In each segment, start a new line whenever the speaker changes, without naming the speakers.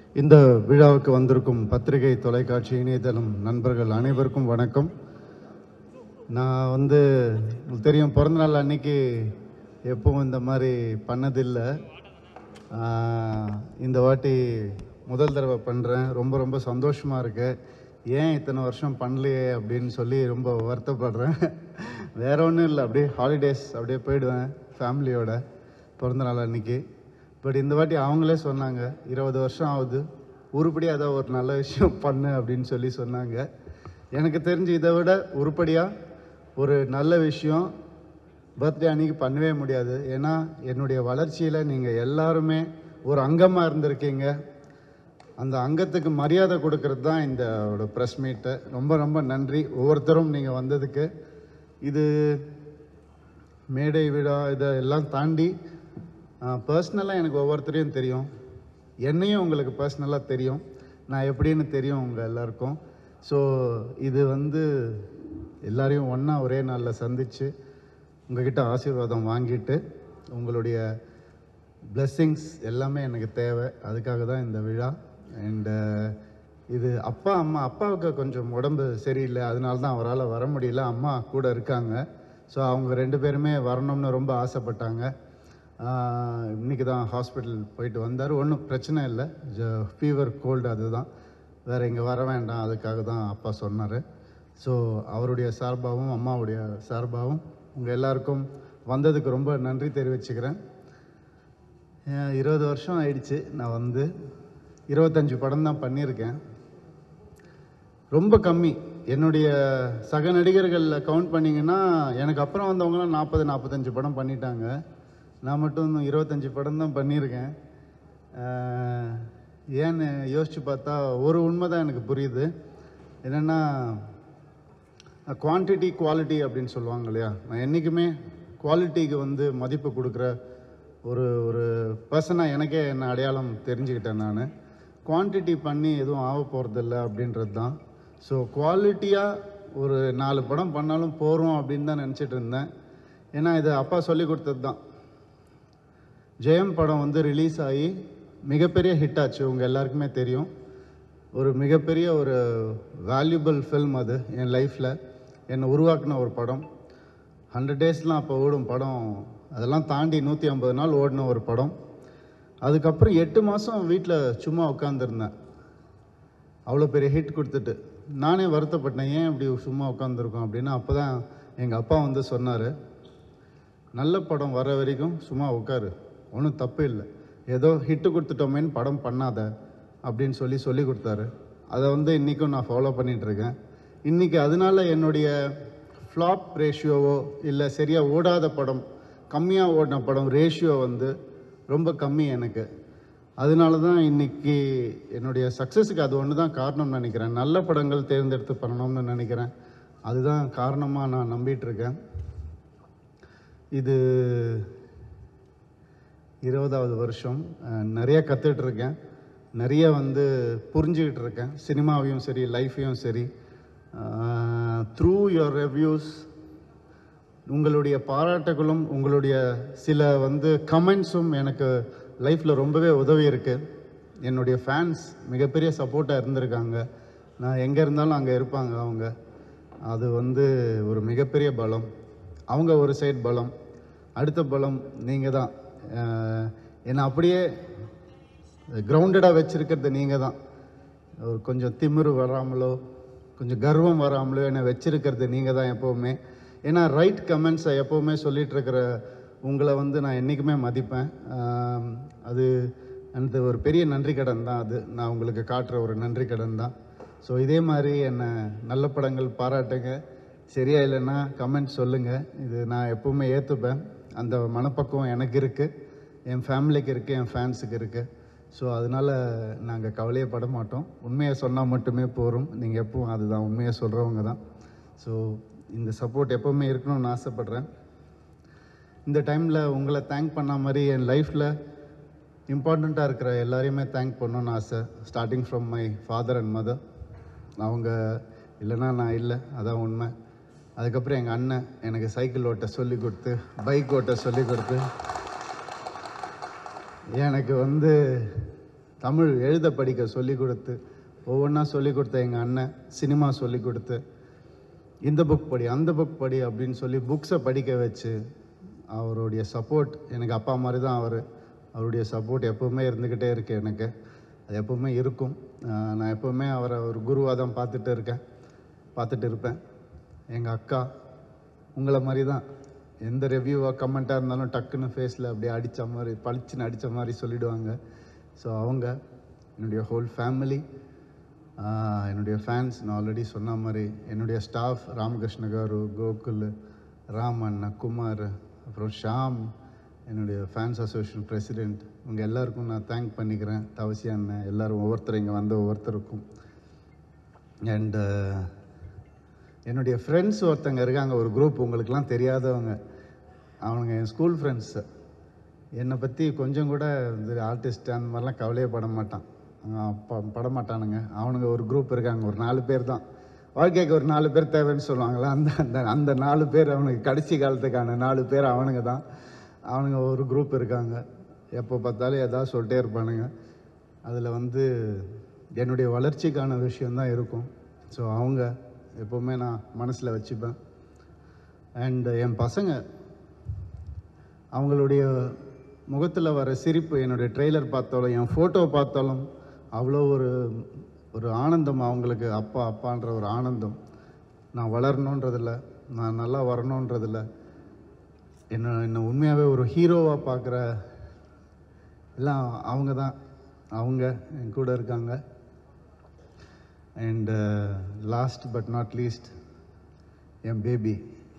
இந்த விழாவுக்கு வந்திருக்கும் பத்திரிகை தொலைக்காட்சி இணையதளம் நண்பர்கள் அனைவருக்கும் வணக்கம் நான் வந்து உங்களுக்கு தெரியும் பிறந்தநாள் அன்னைக்கு எப்பவும் இந்த மாதிரி பண்ணதில்லை ஆஹ், இந்த வாட்டி முதல் தடவை பண்ணுறேன் ரொம்ப ரொம்ப சந்தோஷமாக இருக்கு ஏன் இத்தனை வருஷம் பண்ணலையே அப்படின்னு சொல்லி ரொம்ப வருத்தப்படுறேன் வேற ஒன்றும் இல்லை அப்படியே ஹாலிடேஸ் அப்படியே போயிடுவேன் ஃபேமிலியோட பிறந்தநாள் அன்னைக்கு பட் இந்த வாட்டி அவங்களே சொன்னாங்க இருபது வருஷம் ஆகுது உருப்படியாக ஏதோ ஒரு நல்ல விஷயம் பண்ணு அப்படின்னு சொல்லி சொன்னாங்க எனக்கு தெரிஞ்சு இதை விட உருப்படியாக ஒரு நல்ல விஷயம் பர்த்டே அன்னைக்கு பண்ணவே முடியாது ஏன்னா என்னுடைய வளர்ச்சியில் நீங்கள் எல்லாருமே ஒரு அங்கமாக இருந்திருக்கீங்க அந்த அங்கத்துக்கு மரியாதை கொடுக்கறது தான் இந்த ப்ரெஸ் மீட்டு ரொம்ப ரொம்ப நன்றி ஒவ்வொருத்தரும் நீங்கள் வந்ததுக்கு இது மேடை விழா இதெல்லாம் தாண்டி பர்சனலாக எனக்கு ஒவ்வொருத்தரையும் தெரியும் என்னையும் உங்களுக்கு பர்சனலாக தெரியும் நான் எப்படின்னு தெரியும் உங்கள் எல்லாருக்கும் ஸோ இது வந்து எல்லாரையும் ஒன்றா ஒரே நாளில் சந்தித்து உங்ககிட்ட ஆசீர்வாதம் வாங்கிட்டு உங்களுடைய blessings எல்லாமே எனக்கு தேவை அதுக்காக தான் இந்த விழா அண்டு இது அப்பா அம்மா அப்பாவுக்கு கொஞ்சம் உடம்பு சரியில்லை அதனால தான் அவரால் வர முடியல அம்மா கூட இருக்காங்க ஸோ அவங்க ரெண்டு பேருமே வரணும்னு ரொம்ப ஆசைப்பட்டாங்க ஆஹ் இன்னைக்கு தான் ஹாஸ்பிட்டல் போயிட்டு வந்தார் ஒன்றும் பிரச்சனை இல்லை ஃபீவர் கோல்டு அதுதான் வேறு இங்கே வர வேண்டாம் அதுக்காக தான் அப்பா சொன்னார் ஸோ அவருடைய சார்பாகவும் அம்மாவுடைய சார்பாகவும் உங்கள் எல்லாருக்கும் வந்ததுக்கு ரொம்ப நன்றி தெரிவிச்சுக்கிறேன் ஏன் இருபது வருஷம் ஆயிடுச்சு நான் வந்து இருபத்தஞ்சு படம் தான் பண்ணியிருக்கேன் ரொம்ப கம்மி என்னுடைய சக நடிகர்களில் கவுண்ட் பண்ணிங்கன்னா எனக்கு அப்புறம் வந்தவங்களாம் நாற்பது நாற்பத்தஞ்சு படம் பண்ணிட்டாங்க நான் மட்டும் இன்னும் இருபத்தஞ்சி படம் தான் பண்ணியிருக்கேன் ஆஹ், ஏன்னு யோசித்து பார்த்தா ஒரு உண்மை தான் எனக்கு புரியுது என்னென்னா குவான்டிட்டி குவாலிட்டி அப்படின்னு சொல்லுவாங்க இல்லையா நான் என்றைக்குமே குவாலிட்டிக்கு வந்து மதிப்பு கொடுக்குற ஒரு ஒரு பர்சனாக எனக்கே என்ன அடையாளம் தெரிஞ்சுக்கிட்டேன் நான் குவான்டிட்டி பண்ணி எதுவும் ஆக போகிறதில்ல அப்படின்றது தான் ஸோ குவாலிட்டியாக ஒரு நாலு படம் பண்ணாலும் போகிறோம் அப்படின்னு தான் நினச்சிட்டு இருந்தேன் ஏன்னா இது அப்பா சொல்லி கொடுத்தது தான் ஜெயம் படம் வந்து ரிலீஸ் ஆகி மிகப்பெரிய ஹிட் ஆச்சு உங்கள் எல்லாருக்குமே தெரியும் ஒரு மிகப்பெரிய ஒரு வேல்யூபிள் ஃபில்ம் அது என் லைஃப்பில் என்னை உருவாக்கின ஒரு படம் ஹண்ட்ரட் டேஸ்லாம் அப்போ ஓடும் படம் அதெல்லாம் தாண்டி நூற்றி ஐம்பது நாள் ஓடின ஒரு படம் அதுக்கப்புறம் எட்டு மாதம் வீட்டில் சும்மா உட்காந்துருந்தேன் அவ்வளோ பெரிய ஹிட் கொடுத்துட்டு நானே வருத்தப்பட்டேன் ஏன் இப்படி சும்மா உட்காந்துருக்கோம் அப்படின்னு அப்போ தான் எங்கள் அப்பா வந்து சொன்னார் நல்ல படம் வர வரைக்கும் சும்மா உட்காரு ஒன்றும் தப்பு இல்லை ஏதோ ஹிட்டு கொடுத்துட்டோமேன்னு படம் பண்ணாத அப்படின்னு சொல்லி சொல்லி கொடுத்தாரு அதை வந்து இன்றைக்கும் நான் ஃபாலோ பண்ணிகிட்ருக்கேன் இன்றைக்கி அதனால என்னுடைய ஃப்ளாப் ரேஷியோவோ இல்லை சரியாக ஓடாத படம் கம்மியாக ஓடின படம் ரேஷியோ வந்து ரொம்ப கம்மி எனக்கு அதனால தான் இன்னைக்கு என்னுடைய சக்ஸஸுக்கு அது ஒன்று தான் காரணம்னு நினைக்கிறேன் நல்ல படங்கள் தேர்ந்தெடுத்து பண்ணணும்னு நினைக்கிறேன் அதுதான் காரணமாக நான் நம்பிட்டு இருக்கேன் இது இருபதாவது வருஷம் அஹ், நிறைய கற்றுட்டு இருக்கேன் நிறைய வந்து புரிஞ்சுக்கிட்டு இருக்கேன் சினிமாவையும் சரி லைஃப்பையும் சரி த்ரூ யுவர் ரிவ்யூஸ் உங்களுடைய பாராட்டுகளும் உங்களுடைய சில வந்து கமெண்ட்ஸும் எனக்கு லைஃப்பில் ரொம்பவே உதவி இருக்கு என்னுடைய ஃபேன்ஸ் மிகப்பெரிய சப்போர்ட்டாக இருந்திருக்காங்க நான் எங்கே இருந்தாலும் அங்கே இருப்பாங்க அவங்க அது வந்து ஒரு மிகப்பெரிய பலம் அவங்க ஒரு சைடு பலம் அடுத்த பலம் நீங்கள் தான் அஹ், என்னை அப்படியே கிரவுண்டடாக வச்சுருக்கிறது நீங்கள் தான் ஒரு கொஞ்சம் திமிரு வராமலோ கொஞ்சம் கர்வம் வராமலோ என்னை வச்சிருக்கிறது நீங்கள் தான் எப்போவுமே ஏன்னா ரைட் கமெண்ட்ஸை எப்போவுமே சொல்லிட்டு இருக்கிற உங்களை வந்து நான் என்றைக்குமே மதிப்பேன் ஆம், அது அந்த ஒரு பெரிய நன்றி கடன் தான் அது நான் உங்களுக்கு காட்டுற ஒரு நன்றி கடன் தான் ஸோ இதே மாதிரி என்னை நல்ல படங்கள் பாராட்டுங்க சரியா இல்லைன்னா கமெண்ட் சொல்லுங்கள் இது நான் எப்பவுமே ஏற்றுப்பேன் அந்த மனப்பக்குவம் எனக்கு இருக்குது என் ஃபேமிலிக்கு இருக்குது என் ஃபேன்ஸுக்கு இருக்குது ஸோ அதனால் நாங்கள் கவலையே பட மாட்டோம் உண்மையை சொன்னால் மட்டுமே போகிறோம் நீங்கள் எப்பவும் அதுதான் உண்மையை சொல்கிறவங்க தான் ஸோ இந்த சப்போர்ட் எப்போவுமே இருக்கணும்னு ஆசைப்பட்றேன் இந்த டைமில் உங்களை தேங்க் பண்ண மாதிரி என் லைஃப்பில் இம்பார்ட்டண்ட்டாக இருக்கிற எல்லாரையுமே தேங்க் பண்ணணும்னு ஆசை starting from my father and mother அவங்க இல்லைன்னா நான் இல்லை அதான் உண்மை அதுக்கப்புறம் எங்கள் அண்ணன் எனக்கு சைக்கிள் ஓட்ட சொல்லி கொடுத்து பைக் ஓட்ட சொல்லி கொடுத்து எனக்கு வந்து தமிழ் எழுத படிக்க சொல்லி கொடுத்து ஒவ்வொன்றா சொல்லி கொடுத்த எங்கள் அண்ணன் சினிமா சொல்லி கொடுத்து இந்த புக் படி அந்த புக் படி அப்படின்னு சொல்லி புக்ஸை படிக்க வச்சு அவருடைய சப்போர்ட் எனக்கு அப்பா மாதிரி தான் அவர் அவருடைய சப்போர்ட் எப்போவுமே இருந்துக்கிட்டே இருக்கு எனக்கு அது எப்போவுமே இருக்கும் ஆஹ் நான் எப்போவுமே அவரை ஒரு குருவாக தான் பார்த்துட்டு இருக்கேன் பார்த்துட்டு இருப்பேன் எங்கள் அக்கா உங்களை மாதிரி தான் எந்த ரிவ்யூவாக கமெண்ட்டாக இருந்தாலும் டக்குன்னு ஃபேஸில் அப்படியே அடித்த மாதிரி பளிச்சுன்னு அடித்த மாதிரி சொல்லிடுவாங்க ஸோ அவங்க என்னுடைய ஹோல் ஃபேமிலி என்னுடைய ஃபேன்ஸ் நான் ஆல்ரெடி சொன்ன மாதிரி என்னுடைய ஸ்டாஃப் ராமகிருஷ்ண காரு கோகுல் ராமன் குமார் அப்புறம் ஷாம் என்னுடைய ஃபேன்ஸ் அசோசியேஷன் பிரசிடெண்ட் உங்கள் எல்லாருக்கும் நான் தேங்க் பண்ணிக்கிறேன் தவசி அண்ணன் எல்லாரும் ஒவ்வொருத்தர் இங்கே வந்த ஒவ்வொருத்தருக்கும் அண்டு என்னுடைய ஃப்ரெண்ட்ஸ் ஒருத்தங்க இருக்காங்க ஒரு குரூப் உங்களுக்கெல்லாம் தெரியாதவங்க அவங்க என் ஸ்கூல் ஃப்ரெண்ட்ஸு என்னை பற்றி கொஞ்சம் கூட இந்த ஆர்டிஸ்ட் அந்த மாதிரிலாம் கவலையே பட மாட்டான் அவன் ப பட மாட்டானுங்க அவனுங்க ஒரு குரூப் இருக்காங்க ஒரு நாலு பேர் தான் வாழ்க்கைக்கு ஒரு நாலு பேர் தேவைன்னு சொல்லுவாங்களா அந்த அந்த அந்த நாலு பேர் அவனுக்கு கடைசி காலத்துக்கான நாலு பேர் அவனுங்க தான் அவனுங்க ஒரு குரூப் இருக்காங்க எப்போ பார்த்தாலும் ஏதாவது சொல்லிட்டே இருப்பானுங்க அதில் வந்து என்னுடைய வளர்ச்சிக்கான விஷயந்தான் இருக்கும் ஸோ அவங்க எப்போவுமே நான் மனசில் வச்சுப்பேன் அண்ட் என் பசங்க அவங்களுடைய முகத்தில் வர சிரிப்பு என்னுடைய ட்ரெய்லர் பார்த்தாலும் என் ஃபோட்டோ பார்த்தாலும் அவ்வளோ ஒரு ஒரு ஆனந்தம் அவங்களுக்கு அப்பா அப்பான்ற ஒரு ஆனந்தம் நான் வளரணுன்றதில்ல நான் நல்லா வரணுன்றதில்ல என்ன என்னை உண்மையாகவே ஒரு ஹீரோவாக பார்க்குற எல்லாம் அவங்க தான் அவங்க என் கூட இருக்காங்க and last but not least என் பேபி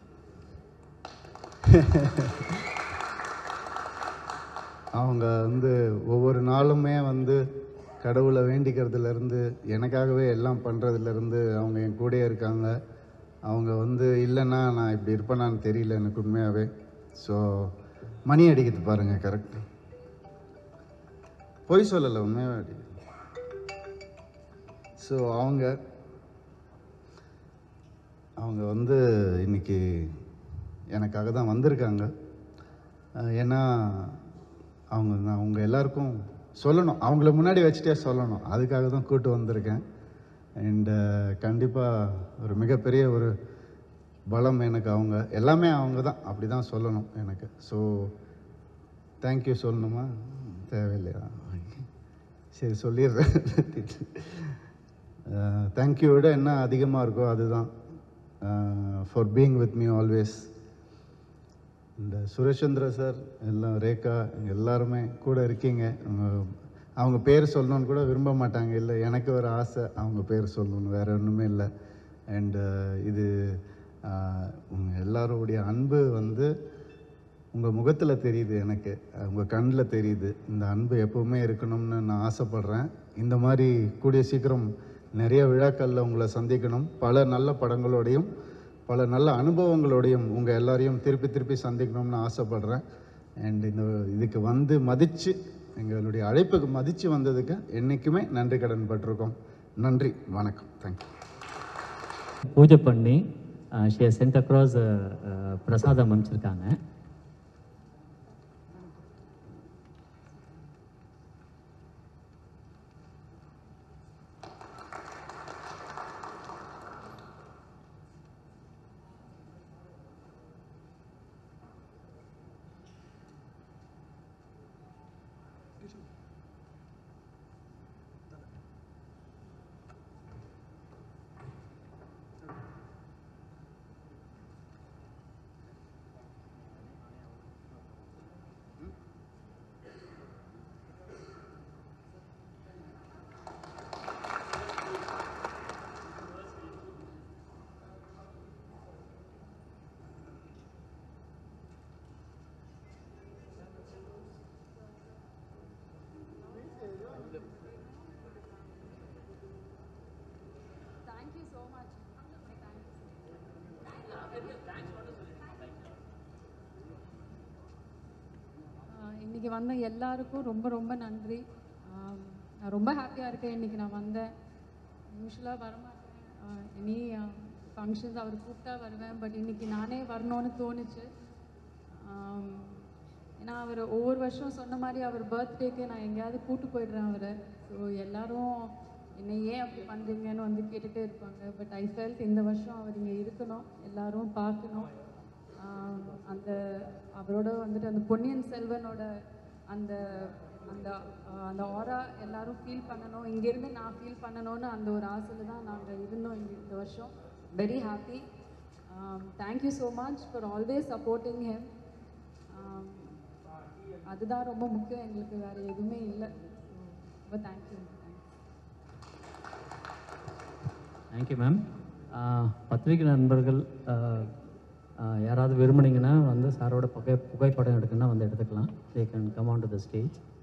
அவங்க வந்து ஒவ்வொரு நாளுமே வந்து கடவுளை வேண்டிக்கிறதுலேருந்து எனக்காகவே எல்லாம் பண்ணுறதுலேருந்து அவங்க என் கூடயே இருக்காங்க அவங்க வந்து இல்லைன்னா நான் இப்படி இருப்பேனான்னு தெரியல எனக்கு உண்மையாகவே ஸோ மணி அடிக்குது பாருங்கள் கரெக்ட் பொய் சொல்லலை உண்மையாகவே அடிக்குது ஸோ அவங்க அவங்க வந்து இன்னைக்கு எனக்காக தான் வந்திருக்காங்க அஹ் ஏன்னா அவங்க நான் அவங்க எல்லாருக்கும் சொல்லணும் அவங்கள முன்னாடி வச்சுட்டே சொல்லணும் அதுக்காக தான் கூட்டு வந்திருக்கேன் அண்டு கண்டிப்பாக ஒரு மிகப்பெரிய ஒரு பலம் எனக்கு அவங்க எல்லாமே அவங்க தான் அப்படி தான் சொல்லணும் எனக்கு ஸோ தேங்க்யூ சொல்லணுமா தேவையில்லையா சரி சொல்லிடுறேன் தேங்க்யூ விட என்ன அதிகமாக இருக்கோ அதுதான் for being with me always இந்த சுரேஷந்திர சார் எல்லாம் ரேகா இங்க எல்லாருமே கூட இருக்கீங்க அவங்க- அவங்க பேர் சொல்லணும்னு கூட விரும்ப மாட்டாங்க இல்லை எனக்கு ஒரு ஆசை அவங்க பேர் சொல்லணும்னு வேற ஒன்றுமே இல்லை அண்டு இது ஆஹ், உங்க எல்லாருடைய அன்பு வந்து உங்கள் முகத்தில் தெரியுது எனக்கு உங்கள் கண்ணில் தெரியுது இந்த அன்பு எப்பவுமே இருக்கணும்னு நான் ஆசைப்பட்றேன் இந்த மாதிரி கூடிய சீக்கிரம் நிறைய விழாக்களில் உங்களை சந்திக்கணும் பல நல்ல படங்களோடையும் பல நல்ல அனுபவங்களோடையும் உங்கள் எல்லாரையும் திருப்பி திருப்பி சந்திக்கணும்னு ஆசைப்பட்றேன் அண்ட் இந்த இதுக்கு வந்து மதித்து எங்களுடைய அழைப்புக்கு மதித்து வந்ததுக்கு என்றைக்குமே நன்றி கடன் பட்டிருக்கோம் நன்றி வணக்கம் தேங்க்யூ
பூஜை பண்ணி ஷே சென்ட் அக்ராஸ் பிரசாதம் அமைச்சிருக்காங்க
Thank you so much. ஆஹ் இன்னைக்கு வந்த எல்லாருக்கும் ரொம்ப ரொம்ப நன்றி ஆம், நான் ரொம்ப ஹாப்பியாக இருக்கேன் இன்னைக்கு நான் வந்தேன் யூஸ்வலாக வரமாட்டேன் ஆஹ் இனி ஃபங்க்ஷன்ஸ் அவர் கூப்பிட்டா வருவேன் பட் இன்னைக்கு நானே வரணும்னு தோணுச்சு ஆம், நான் அவர் ஒவ்வொரு வருஷம் சொன்ன மாதிரி அவர் பர்த்டேக்கு நான் எங்கேயாவது கூட்டு போயிடுறேன் அவரை ஸோ எல்லாரும் என்னை ஏன் அப்படி பண்ணுறீங்கன்னு வந்து கேட்டுகிட்டே இருப்பாங்க பட் ஐ ஃபெல்ட் இந்த வருஷம் அவர் இங்கே இருக்கணும் எல்லாரும் பார்க்கணும் ஆஹ் அந்த அவரோட வந்துட்டு அந்த பொன்னியின் செல்வனோட அந்த அந்த ஆஹ் அந்த ஆரா எல்லாரும் ஃபீல் பண்ணணும் இங்கேருந்து நான் ஃபீல் பண்ணணும்னு அந்த ஒரு ஆசையில் தான் நாங்கள் இருந்தோம் இங்க இந்த வருஷம் very happy thank you so much for always supporting him அதுதான் ரொம்ப முக்கியம் எங்களுக்கு வேறு எதுவுமே இல்லை ரொம்ப தேங்க்யூ தேங்க்ஸ்
தேங்க்யூ மேம் பத்திரிகை நண்பர்கள் ஆஹ், ஆஹ், யாராவது விரும்புனீங்கன்னா வந்து சாரோட புகை புகைப்படம் எடுக்கணும்னா வந்து எடுத்துக்கலாம் they can come on to the stage